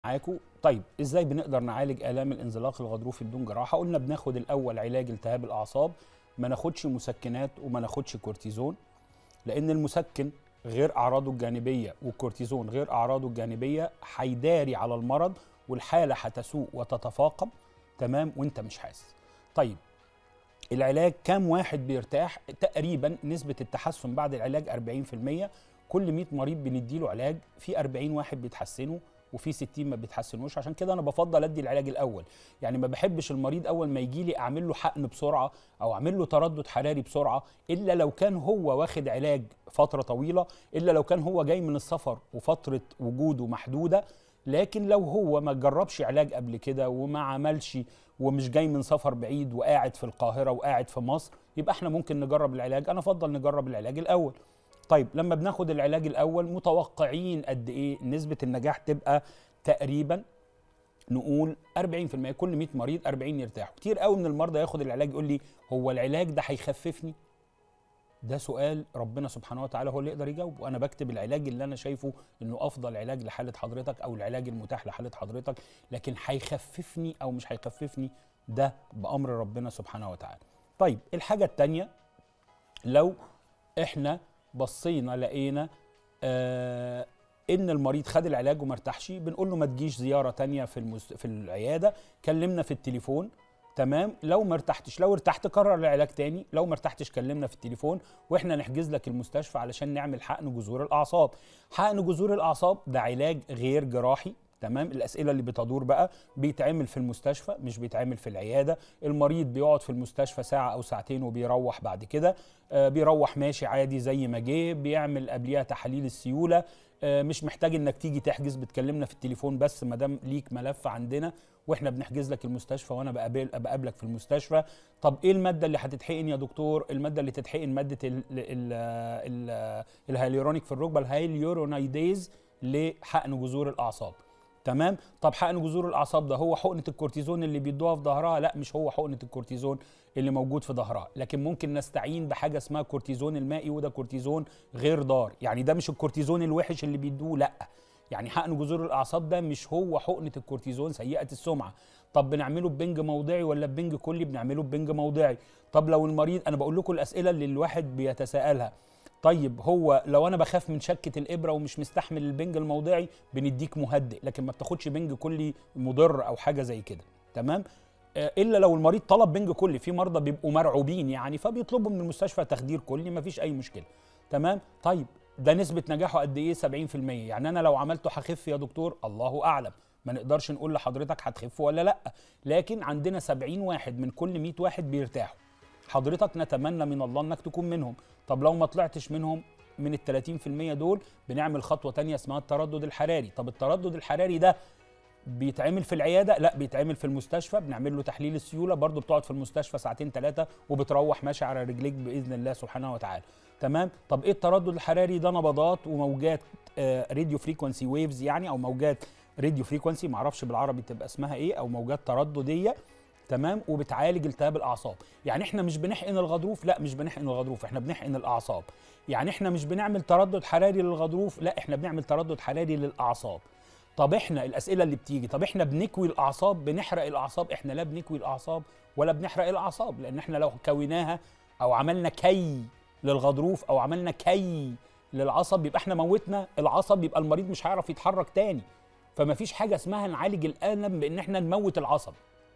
معاكم طيب ازاي بنقدر نعالج الام الانزلاق الغضروفي بدون جراحه قلنا بناخد الاول علاج التهاب الاعصاب ما ناخدش مسكنات وما ناخدش كورتيزون لان المسكن غير اعراضه الجانبيه والكورتيزون غير اعراضه الجانبيه هيداري على المرض والحاله هتسوء وتتفاقم تمام وانت مش حاسس طيب العلاج كام واحد بيرتاح تقريبا نسبه التحسن بعد العلاج 40% كل 100 مريض بنديله علاج في 40 واحد بيتحسنوا وفي 60 ما بيتحسنوش عشان كده انا بفضل ادي العلاج الاول يعني ما بحبش المريض اول ما يجي لي اعمل له حقن بسرعه او اعمل له تردد حراري بسرعه الا لو كان هو واخد علاج فتره طويله الا لو كان هو جاي من السفر وفتره وجوده محدوده لكن لو هو ما جربش علاج قبل كده وما عملش ومش جاي من سفر بعيد وقاعد في القاهره وقاعد في مصر يبقى احنا ممكن نجرب العلاج انا افضل نجرب العلاج الاول طيب لما بناخد العلاج الاول متوقعين قد ايه نسبه النجاح تبقى تقريبا نقول 40% كل 100 مريض 40 يرتاحوا كتير قوي من المرضى ياخد العلاج يقول لي هو العلاج ده هيخففني ده سؤال ربنا سبحانه وتعالى هو اللي يقدر يجاوبه انا بكتب العلاج اللي انا شايفه انه افضل علاج لحاله حضرتك او العلاج المتاح لحاله حضرتك لكن هيخففني او مش هيخففني ده بامر ربنا سبحانه وتعالى طيب الحاجه الثانيه لو احنا بصينا لقينا آه ان المريض خد العلاج وما ارتاحش بنقول له ما تجيش زياره تانية في المست... في العياده كلمنا في التليفون تمام لو ما ارتحتش لو ارتحت كرر العلاج تاني لو ما ارتحتش كلمنا في التليفون واحنا نحجز لك المستشفى علشان نعمل حقن جذور الاعصاب حقن جذور الاعصاب ده علاج غير جراحي تمام الاسئله اللي بتدور بقى بيتعمل في المستشفى مش بيتعمل في العياده المريض بيقعد في المستشفى ساعه او ساعتين وبيروح بعد كده آه بيروح ماشي عادي زي ما جه بيعمل قبليها تحاليل السيوله آه مش محتاج انك تيجي تحجز بتكلمنا في التليفون بس ما دام ليك ملف عندنا واحنا بنحجز لك المستشفى وانا بقابل بقابلك في المستشفى طب ايه الماده اللي هتتحقن يا دكتور الماده اللي تتحقن ماده ال ال ال الهيالورونيك في الركبه الهيالورونايديز لحقن جذور الاعصاب تمام طب حقن جذور الاعصاب ده هو حقنه الكورتيزون اللي بيدوها في ظهرها لا مش هو حقنه الكورتيزون اللي موجود في ظهرها لكن ممكن نستعين بحاجه اسمها كورتيزون المائي وده كورتيزون غير ضار يعني ده مش الكورتيزون الوحش اللي بيدوه لا يعني حقن جذور الاعصاب ده مش هو حقنه الكورتيزون سيئه السمعه طب بنعمله ببنج موضعي ولا ببنج كلي بنعمله ببنج موضعي طب لو المريض انا بقول لكم الاسئله اللي الواحد بيتساءلها طيب هو لو انا بخاف من شكه الابره ومش مستحمل البنج الموضعي بنديك مهدئ لكن ما بتاخدش بنج كلي مضر او حاجه زي كده تمام آه الا لو المريض طلب بنج كلي في مرضى بيبقوا مرعوبين يعني فبيطلبوا من المستشفى تخدير كلي ما فيش اي مشكله تمام طيب ده نسبه نجاحه قد ايه 70% يعني انا لو عملته هخف يا دكتور الله اعلم ما نقدرش نقول لحضرتك هتخف ولا لا لكن عندنا 70 واحد من كل 100 واحد بيرتاحوا حضرتك نتمنى من الله انك تكون منهم طب لو ما طلعتش منهم من ال 30% دول بنعمل خطوه تانية اسمها التردد الحراري طب التردد الحراري ده بيتعمل في العياده لا بيتعمل في المستشفى بنعمل له تحليل السيوله برضه بتقعد في المستشفى ساعتين ثلاثه وبتروح ماشي على رجليك باذن الله سبحانه وتعالى تمام طب ايه التردد الحراري ده نبضات وموجات آه راديو فريكونسي ويفز يعني او موجات راديو فريكونسي معرفش بالعربي تبقى اسمها ايه او موجات تردديه تمام وبتعالج التهاب الاعصاب يعني احنا مش بنحقن الغضروف لا مش بنحقن الغضروف احنا بنحقن الاعصاب يعني احنا مش بنعمل تردد حراري للغضروف لا احنا بنعمل تردد حراري للاعصاب طب احنا الاسئله اللي بتيجي طب احنا بنكوي الاعصاب بنحرق الاعصاب احنا لا بنكوي الاعصاب ولا بنحرق الاعصاب لان احنا لو كويناها او عملنا كي للغضروف او عملنا كي للعصب يبقى احنا موتنا العصب يبقى المريض مش هيعرف يتحرك تاني فما فيش حاجه اسمها نعالج الالم بان احنا نموت العصب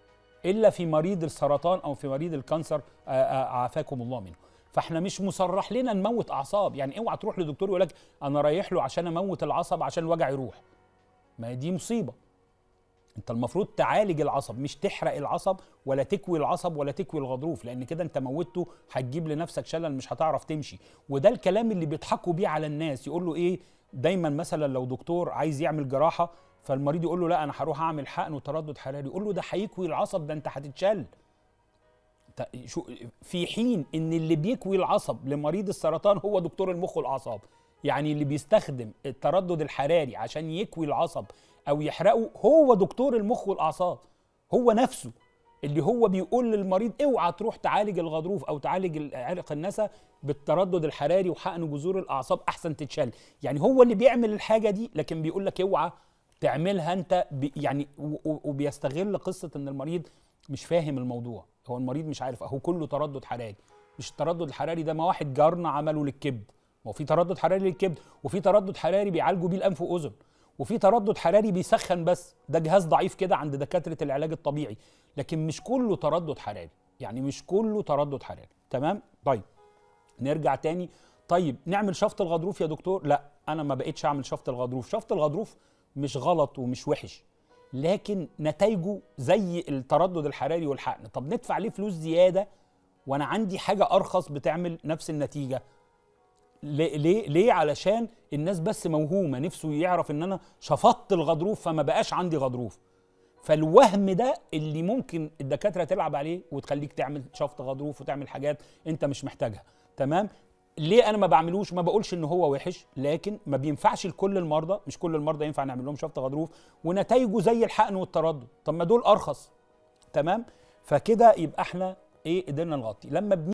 الا في مريض السرطان او في مريض الكانسر عافاكم الله منه فاحنا مش مصرح لنا نموت اعصاب يعني اوعى تروح لدكتور يقول لك انا رايح له عشان اموت العصب عشان الوجع يروح ما دي مصيبه انت المفروض تعالج العصب مش تحرق العصب ولا تكوي العصب ولا تكوي الغضروف لان كده انت موتته هتجيب لنفسك شلل مش هتعرف تمشي وده الكلام اللي بيضحكوا بيه على الناس يقول له ايه دايما مثلا لو دكتور عايز يعمل جراحه فالمريض يقول له لا انا هروح اعمل حقن وتردد حراري يقول له ده هيكوي العصب ده انت هتتشل شو في حين ان اللي بيكوي العصب لمريض السرطان هو دكتور المخ والاعصاب يعني اللي بيستخدم التردد الحراري عشان يكوي العصب او يحرقه هو دكتور المخ والاعصاب هو نفسه اللي هو بيقول للمريض اوعى تروح تعالج الغضروف او تعالج عرق النسا بالتردد الحراري وحقن جذور الاعصاب احسن تتشل يعني هو اللي بيعمل الحاجه دي لكن بيقول لك اوعى تعملها انت ب يعني و- و- وبيستغل قصه ان المريض مش فاهم الموضوع هو المريض مش عارف اهو كله تردد حراري مش التردد الحراري ده ما واحد جارنا عمله للكبد ما هو في تردد حراري للكبد وفي تردد حراري بيعالجوا بيه الانف واذن وفي تردد حراري بيسخن بس ده جهاز ضعيف كده عند دكاتره العلاج الطبيعي لكن مش كله تردد حراري يعني مش كله تردد حراري تمام طيب نرجع تاني طيب نعمل شفط الغضروف يا دكتور لا انا ما بقتش اعمل شفط الغضروف شفط الغضروف مش غلط ومش وحش لكن نتائجه زي التردد الحراري والحقن طب ندفع ليه فلوس زياده وانا عندي حاجه ارخص بتعمل نفس النتيجه ليه ليه ليه علشان الناس بس موهومه نفسه يعرف ان انا شفطت الغضروف فما بقاش عندي غضروف فالوهم ده اللي ممكن الدكاتره تلعب عليه وتخليك تعمل شفط غضروف وتعمل حاجات انت مش محتاجها تمام ليه انا ما بعملوش ما بقولش ان هو وحش لكن ما بينفعش لكل المرضى مش كل المرضى ينفع نعمل لهم شفط غضروف ونتائجه زي الحقن والتردد طب ما دول ارخص تمام فكده يبقى احنا ايه قدرنا نغطي لما بني